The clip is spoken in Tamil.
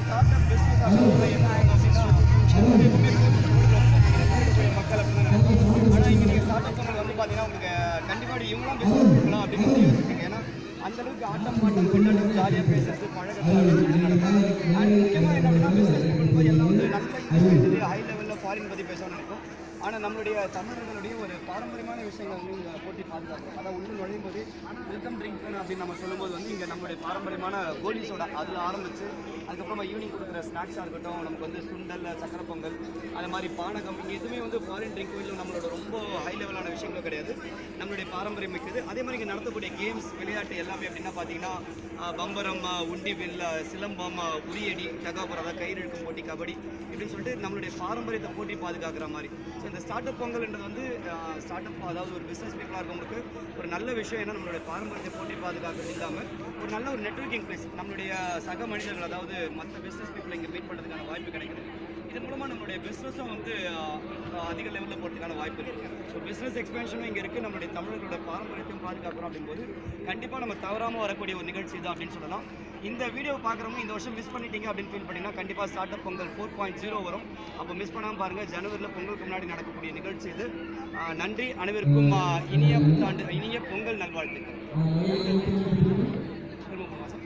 ஸ்டார்ட் அப் பிஸ்னஸ் அப்படின்னா என்ன ஆகும் அப்படின்னா அது எப்பவுமே இருக்கக்கூடிய மக்கள் அப்படின்னு நினைப்போம் ஆனால் இங்கே நீங்கள் ஸ்டார்ட் அப் பொங்கல் வந்து பார்த்தீங்கன்னா உங்களுக்கு கண்டிப்பாக இவங்களாம் பிஸ்னஸ் பண்ணலாம் அப்படின்னு வந்து யோசிப்பீங்க ஏன்னா அந்த அளவுக்கு ஆட்டம் பாட்டம் கொண்டாட்டம் ஜாலியாக பேசுறது பழகிறது அப்படின்னு சொல்லிட்டு நடக்கும் அண்ட் முக்கியமாக என்ன அப்படின்னா பிஸ்னஸ் பண்ணும்போது எல்லாம் வந்து நல்ல இங்கிலீஷ் பேசுறது ஹை லெவலில் ஃபாரின் பற்றி பேசணும்னு நினைப்போம் ஆனால் நம்மளுடைய தமிழர்களுடைய ஒரு பாரம்பரியமான விஷயங்கள் வந்து இங்கே போட்டி பாதுகாக்கும் அதாவது உள்ள நுழையும் போது வெல்கம் ட்ரிங்க் அப்படின்னு நம்ம சொல்லும்போது வந்து இங்கே நம்மளுடைய பாரம்பரியமான கோலி சோடா அதில் ஆரம்பிச்சு அதுக்கப்புறமா ஈவினிங் கொடுக்குற ஸ்நாக்ஸாக இருக்கட்டும் நமக்கு வந்து சுண்டல் சக்கரை பொங்கல் அது மாதிரி பானகம் இங்கே எதுவுமே வந்து ஃபாரின் ட்ரிங்க் இல்லை நம்மளோட ரொம்ப ஹை லெவலான விஷயங்களும் கிடையாது நம்மளுடைய பாரம்பரியம் மிக்கது அதே மாதிரி இங்கே நடத்தக்கூடிய கேம்ஸ் விளையாட்டு எல்லாமே அப்படின்னா பார்த்தீங்கன்னா ஆஹ், பம்பரம் ஆஹ், உண்டி வில் ஆஹ், சிலம்பம் ஆஹ், உரியடி தகாபுரம் அதாவது கயிறு இழுக்கும் போட்டி கபடி இப்படின்னு சொல்லிட்டு நம்மளுடைய பாரம்பரியத்தை போட்டி பாதுகாக்கிற மாதிரி ஸோ இந்த ஸ்டார்ட் அப் பொங்கல்ன்றது வந்து ஸ்டார்ட் அப் அதாவது ஒரு பிஸ்னஸ் பீப்புளாக இருக்கவங்களுக்கு ஒரு நல்ல விஷயம் ஏன்னா நம்மளுடைய பாரம்பரியத்தை போட்டி பாதுகாக்கிறது இல்லாமல் ஒரு நல்ல ஒரு நெட்வொர்க்கிங் பிளேஸ் நம்மளுடைய சக மனிதர்கள் அதாவது மற்ற பிஸ்னஸ் பீப்புளை இங்கே மீட் பண்ணுறதுக்கான வாய்ப்பு கிடைக்குது இதன் மூலமாக நம்மளுடைய பிஸ்னஸும் வந்து ஆஹ், ஆஹ், அதிக லெவலில் போகிறதுக்கான வாய்ப்பு இருக்குது ஸோ பிஸ்னஸ் எக்ஸ்பென்ஷனும் இங்கே இருக்குது நம்மளுடைய தமிழர்களோட பாரம்பரியத்தையும் பாதுகாக்கிறோம் அப்படிங்கும்போது கண்டிப்பாக நம்ம தவறாமல் வரக்கூடிய ஒரு நிகழ்ச்சி தான் அப்படின்னு சொல்லலாம் இந்த வீடியோ பார்க்குறவங்க இந்த வருஷம் மிஸ் பண்ணிட்டீங்க அப்படின்னு ஃபீல் பண்ணிங்கன்னா கண்டிப்பாக start up Pongal four point zero வரும் அப்போ மிஸ் பண்ணாமல் பாருங்கள் ஜனவரியில் பொங்கலுக்கு முன்னாடி நடக்கக்கூடிய நிகழ்ச்சி இது ஆஹ், நன்றி அனைவருக்கும் ஆஹ், இனிய புத்தாண்டு இனிய பொங்கல் நல்வாழ்த்துக்கள் திரும்ப போமா சார்